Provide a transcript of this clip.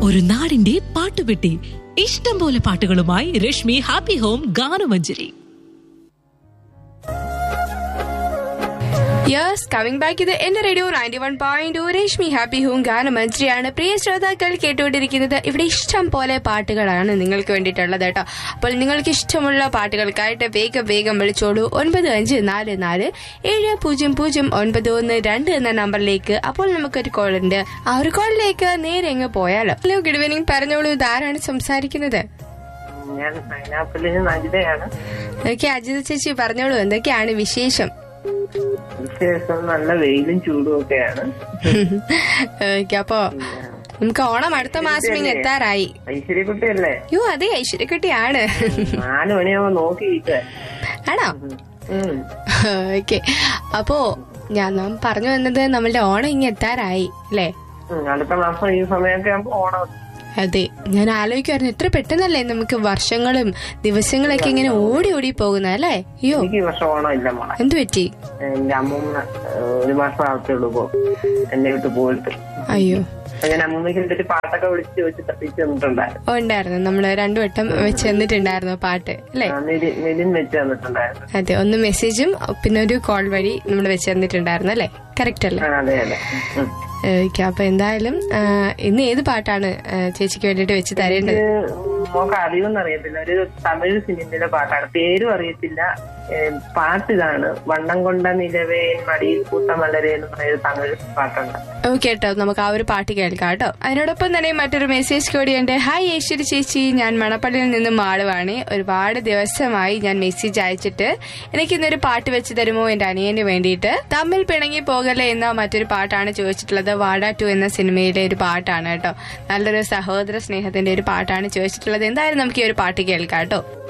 ഒരു നാടിന്റെ പാട്ടുപെട്ടി ഇഷ്ടം പോലെ പാട്ടുകളുമായി Rashmi happy home Ganamanjari yes coming back ഇത് എന്റെ radio ninety one point Rashmi happy home ഗാനമന്ത്രിയാണ് പ്രിയ ശ്രോതാക്കൾ കേട്ടുകൊണ്ടിരിക്കുന്നത് ഇവിടെ ഇഷ്ടം പോലെ പാട്ടുകളാണ് നിങ്ങൾക്ക് വേണ്ടിയിട്ടുള്ളത് കേട്ടോ അപ്പോൾ നിങ്ങൾക്ക് ഇഷ്ടമുള്ള പാട്ടുകൾക്കായിട്ട് വേഗം വേഗം വിളിച്ചോളൂ ഒൻപത് അഞ്ച് നാല് നാല് ഏഴ് പൂജ്യം പൂജ്യം ഒൻപത് ഒന്ന് രണ്ട് എന്ന നമ്പറിലേക്ക് അപ്പോൾ നമുക്കൊരു കോൾ ഉണ്ട് ആ ഒരു കോളിലേക്ക് നേരെ അങ്ങ് പോയാലോ ഹലോ ഗുഡ് ഈവനിങ് പറഞ്ഞോളൂ ഇതാരാണ് സംസാരിക്കുന്നത് ഞാൻ പൈനാപ്പിളിന് നജിതയാണ് ഓക്കെ അജിത ചേച്ചി പറഞ്ഞോളൂ എന്തൊക്കെയാണ് വിശേഷം വിശേഷം നല്ല വെയിലും ചൂടും ഒക്കെയാണ് ഓക്കെ അപ്പോ നമുക്ക് ഓണം അടുത്ത മാസം ഇങ്ങ് എത്താറായി ഐശ്വര്യക്കുട്ടിയല്ലേ യോ അതെ ഐശ്വര്യക്കുട്ടിയാണ് നാല് മണിയാവുമ്പോ നോക്കിയിട്ട് ആണോ ഓക്കെ അപ്പോ ഞാൻ നാം പറഞ്ഞു വന്നത് നമ്മളുടെ ഓണം ഇങ്ങ് എത്താറായി അല്ലേ അടുത്ത മാസം ഈ സമയമൊക്കെ ആകുമ്പോ ഓണം അതെ ഞാൻ ആലോചിക്കുമായിരുന്നു എത്ര പെട്ടെന്നല്ലേ നമുക്ക് വർഷങ്ങളും ദിവസങ്ങളൊക്കെ ഇങ്ങനെ ഓടി ഓടി പോകുന്ന അല്ലേ അയ്യോ എനിക്ക് ഈ വർഷം ഓണം ഇല്ല മോളെ എന്തു പറ്റി എന്റെ അമ്മൂമ്മ ഏഹ്, ഒരു മാസം ആവത്തേ ഉള്ളൂ പോ എന്നെ വിട്ട് പോയിട്ട് അയ്യോ അപ്പൊ ഞാൻ അമ്മൂമ്മയ്ക്ക് എന്തൊരു പാട്ടൊക്കെ വിളിച്ച് ചോദിച്ച് തപ്പിച്ച് തന്നിട്ടുണ്ടായിരുന്നു ഉണ്ടായിരുന്നു നമ്മള് രണ്ടു വട്ടം വെച്ച് തന്നിട്ടുണ്ടായിരുന്നു പാട്ട് അല്ലേ ആ, നിതിൻ നിതിൻ വെച്ച് തന്നിട്ടുണ്ടായിരുന്നു അതെ ഒന്ന് മെസ്സേജും പിന്നെ ഒരു കോൾ വഴി നമ്മൾ വെച്ച് തന്നിട്ടുണ്ടായിരുന്നു അല്ലേ കറക്റ്റ് അല്ലേ ആ, അതെ അതെ ഉം. ഓക്കെ അപ്പൊ എന്തായാലും ആ, ഇന്ന് ഏത് പാട്ടാണ് ആ, ചേച്ചിക്ക് വേണ്ടിട്ട് വെച്ച് തരേണ്ടത് ഇത് മോക്ക് അറിയുമെന്ന് അറിയത്തില്ല ഒരു തമിഴ് സിനിമയിലെ പാട്ടാണ് പേരും അറിയത്തില്ല ഏഹ് പാട്ട് ഇതാണ് വണ്ണം കൊണ്ട നിലവേ മടിയിൽ പൂത്ത മലരെ എന്ന് പറയുന്ന തമിഴ് പാട്ടുണ്ട് ഓക്കെ കേട്ടോ നമുക്ക് ആ ഒരു പാട്ട് കേൾക്കാം കേട്ടോ അതിനോടൊപ്പം തന്നെ മറ്റൊരു മെസ്സേജ് കൂടിയുണ്ട് ഹായ് ഐശ്വര്യ ചേച്ചി ഞാൻ മണപ്പള്ളിയിൽ നിന്നും മാളുവാണ് ഒരുപാട് ദിവസമായി ഞാൻ മെസ്സേജ് അയച്ചിട്ട് എനിക്ക് ഇന്നൊരു പാട്ട് വെച്ച് തരുമോ എന്റെ അനിയന് വേണ്ടിയിട്ട് തമ്മിൽ പിണങ്ങി പോകല്ലേ എന്ന മറ്റൊരു പാട്ടാണ് ചോദിച്ചിട്ടുള്ളത് വാഡ ടു എന്ന സിനിമയിലെ ഒരു പാട്ടാണ് കേട്ടോ നല്ലൊരു സഹോദര സ്നേഹത്തിന്റെ ഒരു പാട്ടാണ് ചോദിച്ചിട്ടുള്ളത് എന്തായാലും നമുക്ക് ഈ ഒരു പാട്ട് കേൾക്കാം കേട്ടോ